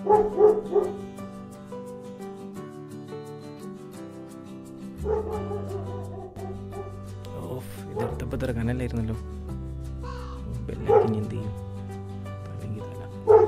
Of ഇതെടുത്തപ്പോൾ ഇത്ര കനലായിരുന്നല്ലോ ബെല്ലൊക്കെ ഇനി എന്ത് ചെയ്യും അല്ലെങ്കിൽ തല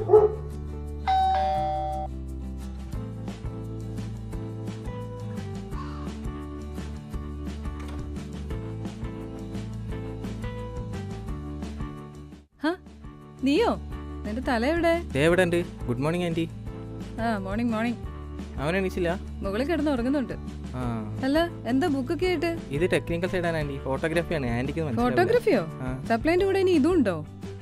ഹ? നീയോ നിന്റെ തല എവിടെ ദേ എവിടെ ഉണ്ട് ഗുഡ് മോർണിംഗ് ആൻറ്റി ആ മോർണിംഗ് മോർണിംഗ് അവൻ എണീച്ചില്ല മുകളിൽ കിടന്ന് ഉറങ്ങുന്നുണ്ട് ആ അല്ല എന്താ ബുക്കൊക്കെ ആയിട്ട് ഇത് ടെക്നിക്കൽ സൈഡാണ് ആൻറ്റി ഫോട്ടോഗ്രാഫിയാണ് ആൻറ്റിക്ക് മനസ്സിലാവില്ല ഫോട്ടോഗ്രാഫിയോ ആ. സപ്ലൈന്റെ കൂടെ ഇനി ഇതും ഉണ്ടോ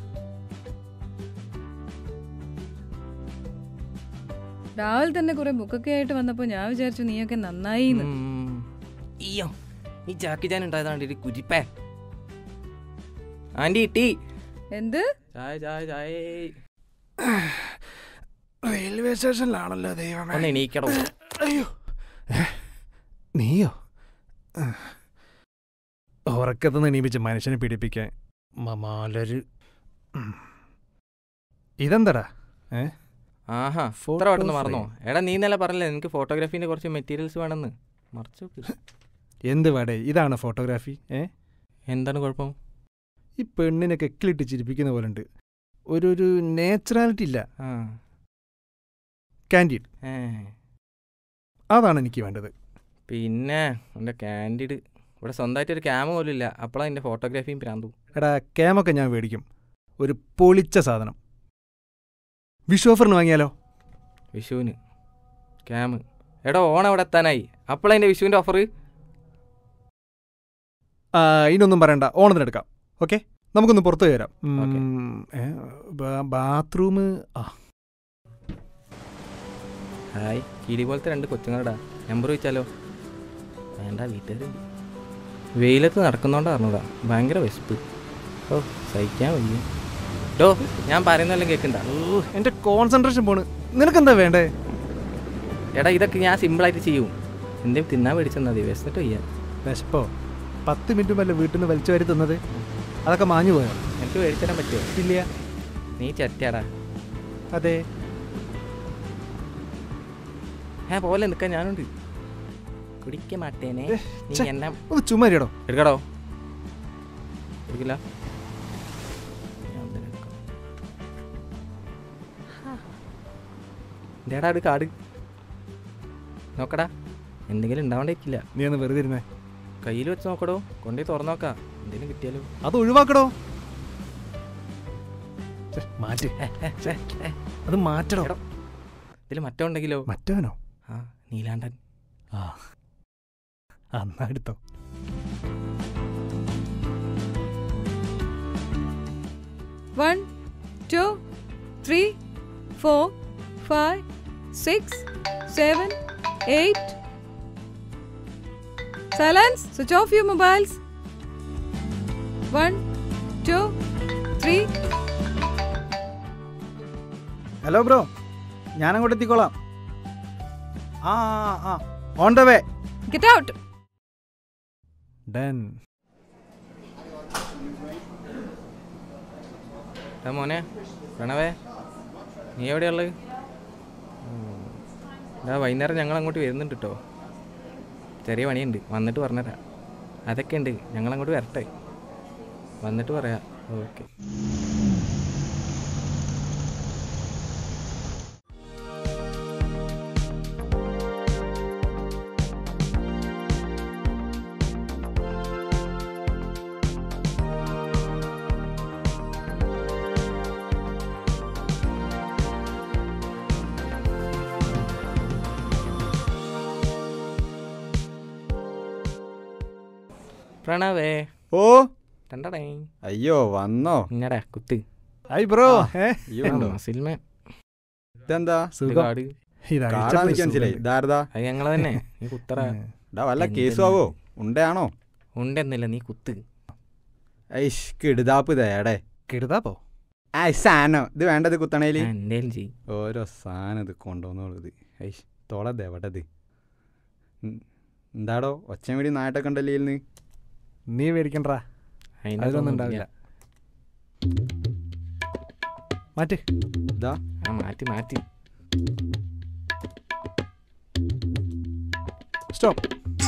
രാവിലെ തന്നെ കുറെ ബുക്കൊക്കെ ആയിട്ട് വന്നപ്പോ ഞാൻ വിചാരിച്ചു നീയൊക്കെ നന്നായി ഉം. അയ്യോ ഈ ചാക്കി ചാൻ ഉണ്ടായതാണ് ഒരു കുരിപ്പേ ആൻറ്റി ടീ എന്ത് ചായ ചായ ചായ റെയിൽവേ സ്റ്റേഷനിലാണല്ലോ ദൈവമേ ഒന്ന് എണീക്കടോ അയ്യോ ഏ? നീയോ ഉറക്കത്ത് നിന്ന് എണീപ്പിച്ച് മനുഷ്യനെ പിടിപ്പിക്കാൻ മമാലര് ഉം. ഇതെന്താടാ ഏ ആഹാ Photo ഇത്ര പെട്ടെന്ന് മറന്നോ frame. എടാ നീ ഇന്നലെ പറഞ്ഞില്ലേ നിനക്ക് ഫോട്ടോഗ്രാഫീൻ്റെ കുറച്ച് മെറ്റീരിയൽസ് വേണമെന്ന് മറച്ചു നോക്ക്. എന്ത് വേടേ ഇതാണ് ഫോട്ടോഗ്രാഫി ഏ എന്താണ് കുഴപ്പം ഈ പെണ്ണിനൊക്കെ എക്കിലിട്ട് ചിരിപ്പിക്കുന്ന പോലെ ഉണ്ട് ഒരു ഒരു നേച്ചുറാലിറ്റി ഇല്ല ആ കാൻഡിഡ് ഏ അതാണ് എനിക്ക് വേണ്ടത് പിന്നെ എൻ്റെ കാൻഡിഡ് ഇവിടെ സ്വന്തമായിട്ട് ഒരു ക്യാമ പോലും ഇല്ല അപ്പോഴാണ് എൻ്റെ ഫോട്ടോഗ്രാഫിയും പ്രാന്തും എടാ ക്യാമൊക്കെ ഞാൻ മേടിക്കും ഒരു പൊളിച്ച സാധനം വിഷു ഓഫറിന് വാങ്ങിയാലോ വിഷുവിന് ക്യാമ് എടാ ഓണം അവിടെ എത്താനായി അപ്പോഴതിൻ്റെ വിഷുവിൻ്റെ ഓഫർ ആ, ഇനിയൊന്നും പറയണ്ട ഓണത്തിന് എടുക്കാം ഓക്കെ നമുക്കൊന്ന് പുറത്തു കയറാം ഓക്കേ. ബാത്റൂം ആ ഹായ് കിളി പോലത്തെ രണ്ട് കൊച്ചുങ്ങളുടാ നമ്പർ ചോദിച്ചാലോ വേണ്ട വീട്ടുകാർ വെയിലത്ത് നടക്കുന്നോണ്ടാ അറിഞ്ഞൂടാ ഭയങ്കര വിശപ്പ് ഓ സഹിക്കാൻ വയ്യ ഡോ ഞാൻ പറയുന്നതെല്ലാം കേൾക്കണ്ട ഓ, എന്റെ കോൺസെൻട്രേഷൻ പോണ് നിനക്കെന്താ വേണ്ടേ എടാ ഇതൊക്കെ ഞാൻ സിമ്പിളായിട്ട് ചെയ്യും എന്തെങ്കിലും തിന്നാൻ മേടിച്ചെന്നാ മതി വിശന്നിട്ട് വയ്യ വിശപ്പോ പത്ത് മിനിറ്റ് വല്ല വീട്ടിൽ നിന്ന് വലിച്ചു വാരി തിന്നത് അതൊക്കെ മാഞ്ഞു പോയോ എനിക്ക് മേടിച്ചു തരാൻ പറ്റുമോ ഇല്ല നീ ചറ്റാടാ അതെ ഏ പോലെ നിൽക്കാൻ ഞാനുണ്ട് കുടിക്ക മാട്ടേനെ നീ ഛെ. എന്നെ ഒന്ന് ചുമ്മാരിയടോ എടുക്കടോ എടുക്കില്ല ഞാൻ തന്നെ എടുക്കാം. എന്തേടാ ഒരു കാട് നോക്കടാ എന്തെങ്കിലും ഉണ്ടാവണ്ടേക്കില്ല നീ ഒന്ന് വെറുതെ ഇരുന്നേ കയ്യിൽ വെച്ച് നോക്കടോ കൊണ്ടുപോയി തുറന്നു നോക്കാം എന്തെങ്കിലും കിട്ടിയാലോ അത് ഒഴിവാക്കടോ ഛെ, മാറ്റ് ഛെ, അത് മാറ്റടോ എടോ. ഇതിൽ മറ്റോ ഉണ്ടെങ്കിലോ മറ്റവനോ ആ നീലാണ്ടൻ ആ അന്നാ എടുത്തോ one two three four five six seven eight silence switch off your mobiles one two three hello bro ഞാൻ അങ്ങോട്ട് എത്തിക്കോളാം ആ ആ, ആ on the way get out done എടാ മോനെ പ്രണവേ നീ എവിടെയുള്ളത് ഇതാ വൈകുന്നേരം ഞങ്ങൾ അങ്ങോട്ട് വരുന്നുണ്ട് കേട്ടോ ചെറിയ പണിയുണ്ട് വന്നിട്ട് പറഞ്ഞുതരാം അതൊക്കെ ഉണ്ട് ഞങ്ങൾ അങ്ങോട്ട് വരട്ടെ വന്നിട്ട് പറയാം ഓക്കെ പ്രണവേ ഓ രണ്ടടേ അയ്യോ വന്നോ ഇങ്ങടാ കുത്ത് ഐ ബ്രോ ആ. ഏ ഈ ഉണ്ടോ സിൽമ ഇതെന്താ സുഖം കാട് ഇതാ കാടാന്ന് ഇച്ചപ്പോ എനിക്ക് മനസ്സിലായി സുഖം. ഇതാരതാ അത് ഞങ്ങളെ തന്നെ നീ കുത്തറ ഏ. ഡാ വല്ല എന്തെന്ന്? കേസും ആവോ ഉണ്ടയാണോ ഉണ്ടെന്നില്ല നീ കുത്ത് ഐഷ് കിടുതാപ്പ് ഇതേടെ കെടുതാപ്പോ ആ സാധനം ഇത് വേണ്ടത് കുത്തണേല് ഞാൻ എന്തേലും ചെയ്യും ഓരോ സാധനം ഇത് കൊണ്ടുവന്നോളൂ ഇത് ഐഷ് തോളത് എവിടത് എന്താടോ ഒച്ചയും വീടി നാട്ടൊക്കെ ഉണ്ടല്ലേ ഇതിൽ നിന്ന് നീ മേടിക്കണ്ടാ അതിനകത്തൊന്നും അതിലൊന്നും ഇല്ല. ഉണ്ടാവില്ല മാറ്റ് ഇതാ ആ മാറ്റി മാറ്റി സ്റ്റോപ്പ്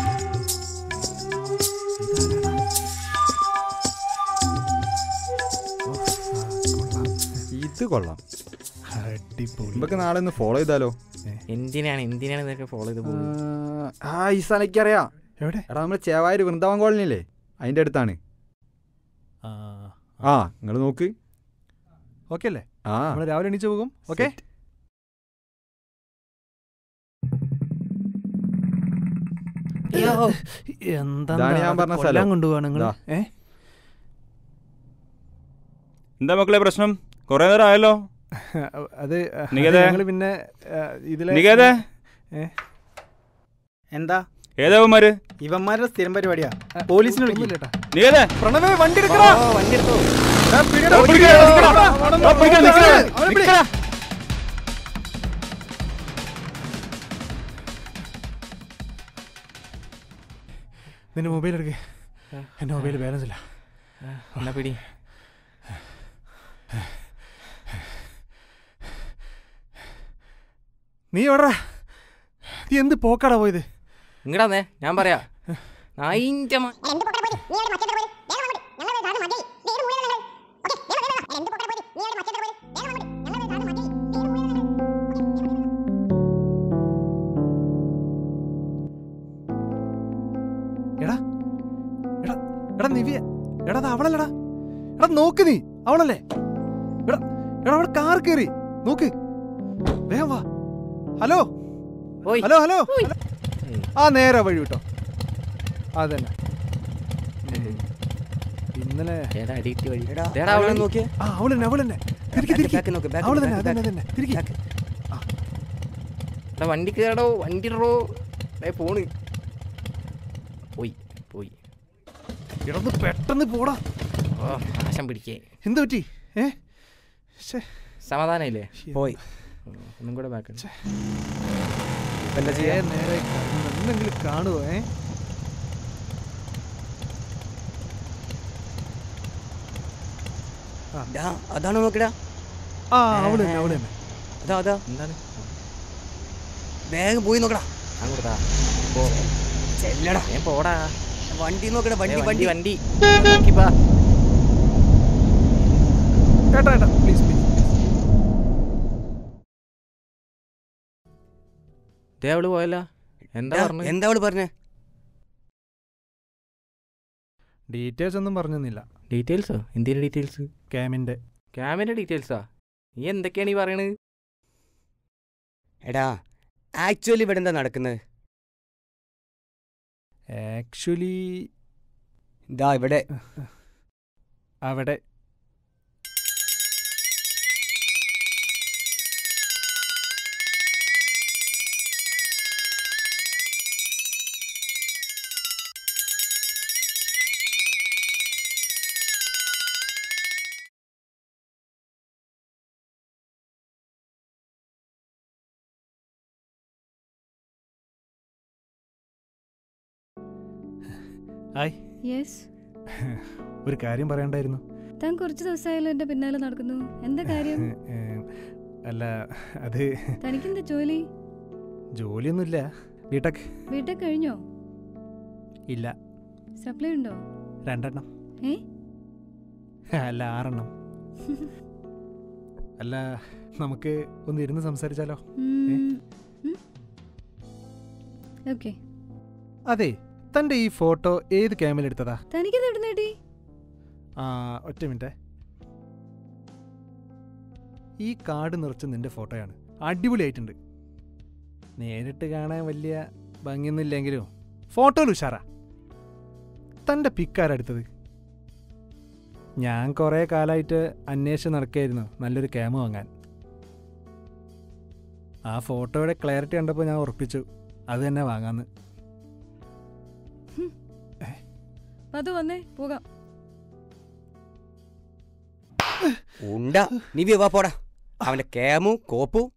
ഇത് കൊള്ളാം അടിപൊളി നമുക്ക് നാളെ ഒന്ന് ഫോളോ ചെയ്താലോ എന്തിനാണ് എന്തിനാണ് ഇതൊക്കെ ഫോളോ ചെയ്ത് പോകുന്നത് ആ ഈ സ്ഥലം എനിക്കറിയാം എവിടെ എടാ നമ്മൾ ചേവായൂർ വൃന്ദാവൻ കോളനി ഇല്ലേ അതിൻ്റെ അടുത്താണ് ആ ആ നിങ്ങൾ നോക്ക് ഓക്കെ അല്ലേ ആ നമ്മൾ രാവിലെ എണീച്ച് പോകും ഓക്കെ Set. എന്താ ഇതാണ് ഞാൻ പറഞ്ഞ സ്ഥലം. കൊണ്ടുപോവാണ് നിങ്ങൾ ദാ. ഏ എന്താ മക്കളെ പ്രശ്നം കുറെ നേരം ആയല്ലോ അത് നികേതേ? ഞങ്ങൾ പിന്നെ ആ, ഇതിലെ നികേതേ? എന്താ ഏതാവന്മാര് ഇവന്മാരുടെ സ്ഥിരം പരിപാടിയാ പോലീസിനെ വിളിക്കും ഒന്നുമില്ല കേട്ടാ. നീകതേ പ്രണവേ വണ്ടി എടുക്കടാ വണ്ടി എടുത്തോ എടാ, പിടിയെടാ, പിടിക്ക്, പിടിക്ക്. നിക്കടാ. അവിടെ ആ, പിടിക്ക്, അവിടെ നിക്കടാ. അവിടെ പിടി. നിന്റെ മൊബൈൽ എടുക്ക് എന്റെ മൊബൈൽ ബാലൻസ് ഇല്ല എന്നാ പിടി നീ എവിടാ നീ എന്ത് പോക്കാടാ പോയത് ഇങ്ങടാന്നേ ഞാൻ പറയാ അതിന്റെ മ- എടാ എടാ എടാ നിവിയ എടാ അത് അവളല്ലടാ എടാ നോക്ക് നീ അവളല്ലേ എടാ എടാ അവൾ കാർ കയറി നോക്ക് വേഗം വാ ഹലോ ഓയ് ഹലോ ഹലോ ആ നേരെ വഴി വിട്ടോ അതന്നെ ഇന്നലെ ഏതാ അഡിക്റ്റ് വഴി എടാ, ദേടാ അവളെ നോക്കിയേ ആ അവളെന്നെ അവളെന്നെ തിരിക്ക് Back, തിരിക്ക് back നോക്ക്, back അവള് നോക്ക്, തന്നെ back, അതന്നെ back. അതന്നെ തിരിക്ക് Back. എടാ വണ്ടി കേടോ വണ്ടി ഇടറോ ഏ പോണ് പോയി പോയി ഇടന്ന് പെട്ടെന്ന് പോടാ ഓ നാശം പിടിക്കേ എന്ത് പറ്റി ഏ ശ്ശേ. സമാധാനമില്ലേ പോയി ഉം, ഒന്നും കൂടെ ബാക്ക് ഇപ്പൊ എന്താ ചെയ്യാ ഏ, നേരെ കാണുന്നു. എന്തെങ്കിലും കാണുവോ ഏ ഡാ, അതാണ് നോക്കടാ ആ അവള് തന്നെ അവള് തന്നെ അതാ അതാ എന്താണ് വേഗം പോയി നോക്കടാ അങ്ങോട്ടാ പോ ചെല്ലടാ ഞാൻ പോടാ വണ്ടി നോക്കടാ ഏ, വണ്ടി വണ്ടി വണ്ടി വണ്ടി നോക്കിപ്പാ ഏട്ടാ ഏട്ടാ പ്ലീസ് പ്ലീസ് ദേ അവള് പോയല്ല എന്താ ഡാ, പറഞ്ഞു എന്താ അവള് പറഞ്ഞേ ഡീറ്റെയിൽസ് ഒന്നും പറഞ്ഞൊന്നുമില്ല ഡീറ്റെയിൽസോ എന്തിന്റെ ഡീറ്റെയിൽസ് ക്യാമിന്റെ ക്യാമിന്റെ ഡീറ്റെയിൽസാ നീ എന്തൊക്കെയാണ് ഈ പറയണത് എടാ ആക്ച്വലി ഇവിടെ എന്താ നടക്കുന്നത് ആക്ച്വലി ഇതാ ഇവിടെ അവിടെ ഹായ് യെസ് ഒരു കാര്യം പറയണ്ടായിരുന്നു താൻ കുറച്ച് ദിവസമായാലും എന്റെ പിന്നാലെ നടക്കുന്നു എന്താ കാര്യം ഏ, അല്ല അത് തനിക്കെന്താ ജോലി ജോലിയൊന്നുമില്ല ബിടെക് വീട്ടിൽ കഴിഞ്ഞോ ഇല്ല സപ്ലൈ ഉണ്ടോ രണ്ടെണ്ണം ഏ അല്ല ആറെണ്ണം അല്ല നമുക്ക് ഒന്ന് ഇരുന്ന് സംസാരിച്ചാലോ ഓക്കെ അതെ തൻ്റെ ഈ ഫോട്ടോ ഏത് ക്യാമിൽ എടുത്തതാ തനിക്കെന്താ ഇടുന്ന നേടി ആ ഒറ്റ മിനിറ്റ് ഈ കാർഡ് നിറച്ച നിന്റെ ഫോട്ടോയാണ് അടിപൊളിയായിട്ടുണ്ട് നേരിട്ട് കാണാൻ വലിയ ഭംഗിയൊന്നുമില്ലെങ്കിലും ഫോട്ടോയിൽ ഉഷാറാ തൻ്റെ പിക്കാരെടുത്തത് ഞാൻ കുറേ കാലമായിട്ട് അന്വേഷിച്ച് നടക്കുകയായിരുന്നു നല്ലൊരു ക്യാമ് വാങ്ങാൻ ആ ഫോട്ടോയുടെ ക്ലാരിറ്റി കണ്ടപ്പോൾ ഞാൻ ഉറപ്പിച്ചു അത് തന്നെ വാങ്ങാന്ന് അത് വന്നേ പോകാം ഉണ്ടാ നീ വാ പോടാ അവന്റെ ക്യാമും കോപ്പും